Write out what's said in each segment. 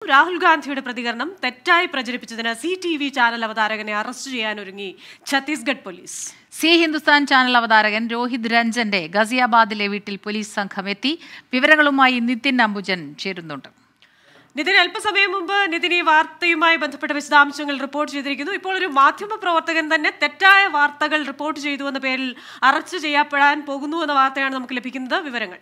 രാഹുൽ ഗാന്ധിയുടെ പ്രതികരണം തെറ്റായി പ്രചരിപ്പിച്ചതിന് സി ടി വി ചാനൽ അവതാരകനെ അറസ്റ്റ് ചെയ്യാനൊരുങ്ങി ഛത്തീസ്ഗഡ് പോലീസ് സി ഹിന്ദുസ്ഥാൻ ചാനൽ അവതാരകൻ രോഹിത് രഞ്ജന്റെ ഗസിയാബാദിലെ വീട്ടിൽ പോലീസ് സംഘം എത്തി വിവരങ്ങളുമായി നിതിൻ അംബുജൻ ചേരുന്നുണ്ട് നിതിൻ അല്പസമയം മുമ്പ് നിതിൻ ഈ വാർത്തയുമായി ബന്ധപ്പെട്ട വിശദാംശങ്ങൾ റിപ്പോർട്ട് ചെയ്തിരിക്കുന്നു ഇപ്പോൾ ഒരു മാധ്യമ പ്രവർത്തകൻ തന്നെ തെറ്റായ വാർത്തകൾ റിപ്പോർട്ട് ചെയ്തു എന്ന പേരിൽ അറസ്റ്റ് ചെയ്യപ്പെടാൻ പോകുന്നു എന്ന വാർത്തയാണ് നമുക്ക് ലഭിക്കുന്നത് വിവരങ്ങൾ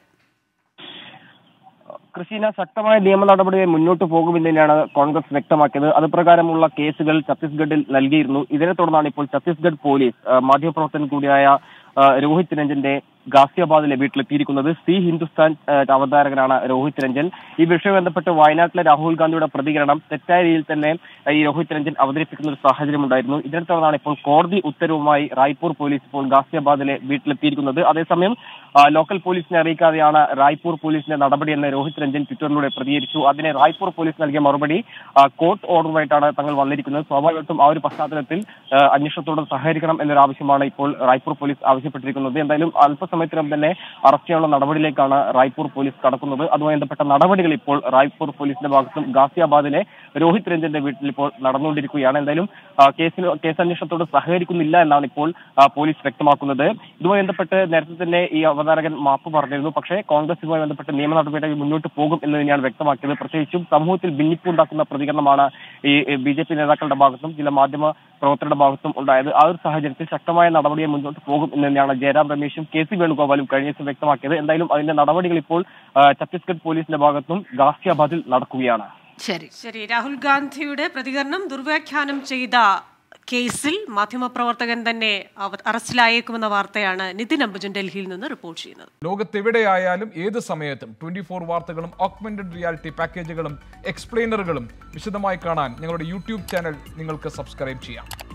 കൃഷിന ശക്തമായ നിയമ നടപടിയെ മുന്നോട്ട് പോകുമെന്ന് തന്നെയാണ് കോൺഗ്രസ് വ്യക്തമാക്കിയത് അത് പ്രകാരമുള്ള കേസുകൾ ഛത്തീസ്ഗഡിൽ നൽകിയിരുന്നു ഇതിനെ തുടർന്നാണ് ഇപ്പോൾ ഛത്തീസ്ഗഡ് പോലീസ് ആ, മാധ്യമപ്രവർത്തകൻ കൂടിയായ ആ, രോഹിത് രഞ്ജന്റെ ഗാസിയാബാദിലെ വീട്ടിലെത്തിയിരിക്കുന്നത് സി ഹിന്ദുസ്ഥാൻ ആ, അവതാരകനാണ് രോഹിത് രഞ്ജൻ ഈ വിഷയം ബന്ധപ്പെട്ട് വയനാട്ടിലെ രാഹുൽ ഗാന്ധിയുടെ പ്രതികരണം തെറ്റായ രീതിയിൽ തന്നെ ആ, ഈ രോഹിത് രഞ്ജൻ അവതരിപ്പിക്കുന്ന ഒരു സാഹചര്യം ഉണ്ടായിരുന്നു ഇതിനെ തുടർന്നാണ് ഇപ്പോൾ കോടതി ഉത്തരവുമായി റായ്പൂർ പോലീസ് ഇപ്പോൾ ഗാസിയാബാദിലെ വീട്ടിലെത്തിയിരിക്കുന്നത് അതേസമയം ആ, ലോക്കൽ പോലീസിനെ അറിയിക്കാതെയാണ് റായ്പൂർ പോലീസിന്റെ നടപടിയെന്ന് രോഹിത് രഞ്ജൻ ട്വിറ്ററിലൂടെ പ്രതികരിച്ചു അതിന് റായ്പൂർ പോലീസ് നൽകിയ മറുപടി ആ, കോർട്ട് ഓർഡറുമായിട്ടാണ് തങ്ങൾ വന്നിരിക്കുന്നത് സ്വാഭാവികമായിട്ടും ആ ഒരു പശ്ചാത്തലത്തിൽ ആ, അന്വേഷണത്തോട് സഹകരിക്കണം എന്നൊരു ആവശ്യമാണ് ഇപ്പോൾ റായ്പൂർ പോലീസ് ആവശ്യപ്പെട്ടിരിക്കുന്നത് എന്തായാലും അല്പസമയത്തിനകം തന്നെ അറസ്റ്റ് ചെയ്യാനുള്ള നടപടിയിലേക്കാണ് റായ്പൂർ പോലീസ് കടക്കുന്നത് അതുമായി ബന്ധപ്പെട്ട നടപടികൾ ഇപ്പോൾ റായ്പൂർ പോലീസിന്റെ ഭാഗത്തും ഗാസിയാബാദിലെ രോഹിത് രഞ്ജന്റെ വീട്ടിൽ ഇപ്പോൾ നടന്നുകൊണ്ടിരിക്കുകയാണ് എന്തായാലും ആ, കേസിന് കേസ് അന്വേഷണത്തോട് സഹകരിക്കുന്നില്ല എന്നാണ് ഇപ്പോൾ ആ, പോലീസ് വ്യക്തമാക്കുന്നത് ഇതുമായി ബന്ധപ്പെട്ട് നേരത്തെ തന്നെ ഈ അവതാരകൻ മാപ്പ് പറഞ്ഞിരുന്നു പക്ഷേ കോൺഗ്രസുമായി ബന്ധപ്പെട്ട് നിയമ നടപടികൾ മുന്നോട്ട് പോകും എന്ന് തന്നെയാണ് വ്യക്തമാക്കിയത് പ്രത്യേകിച്ചും സമൂഹത്തിൽ ഭിന്നിപ്പുണ്ടാക്കുന്ന പ്രതികരണമാണ് ഈ ബി ജെ പി നേതാക്കളുടെ ഭാഗത്തും ചില മാധ്യമ പ്രവർത്തകരുടെ ഭാഗത്തും ഉണ്ടായത് ആ ഒരു സാഹചര്യത്തിൽ ശക്തമായ നടപടിയെ മുന്നോട്ട് പോകും എന്ന് തന്നെയാണ് ജയറാം രമേശും കെ സി വേണുഗോപാലും കഴിഞ്ഞ ദിവസം വ്യക്തമാക്കിയത് എന്തായാലും അതിന്റെ നടപടികൾ ഇപ്പോൾ ആ, ഛത്തീസ്ഗഡ് പോലീസിന്റെ ഭാഗത്തും ഗാസിയാബാദിൽ നടക്കുകയാണ് ശരി ശരി രാഹുൽ ഗാന്ധിയുടെ പ്രതികരണം ദുർവ്യാഖ്യാനം ചെയ്ത കേസിൽ മാധ്യമപ്രവർത്തകൻ തന്നെ അവ- അറസ്റ്റിലായേക്കുമെന്ന വാർത്തയാണ് നിതിൻ അംബുജൻ ഡൽഹിയിൽ നിന്ന് റിപ്പോർട്ട് ചെയ്യുന്നത് ലോകത്തെവിടെയായാലും ഏത് സമയത്തും ട്വന്റി ഫോർ വാർത്തകളും ഓഗ്മെന്റഡ് റിയാലിറ്റി പാക്കേജുകളും എക്സ്പ്ലെയിനറുകളും വിശദമായി കാണാൻ ഞങ്ങളുടെ യൂട്യൂബ് ചാനൽ നിങ്ങൾക്ക് സബ്സ്ക്രൈബ് ചെയ്യാം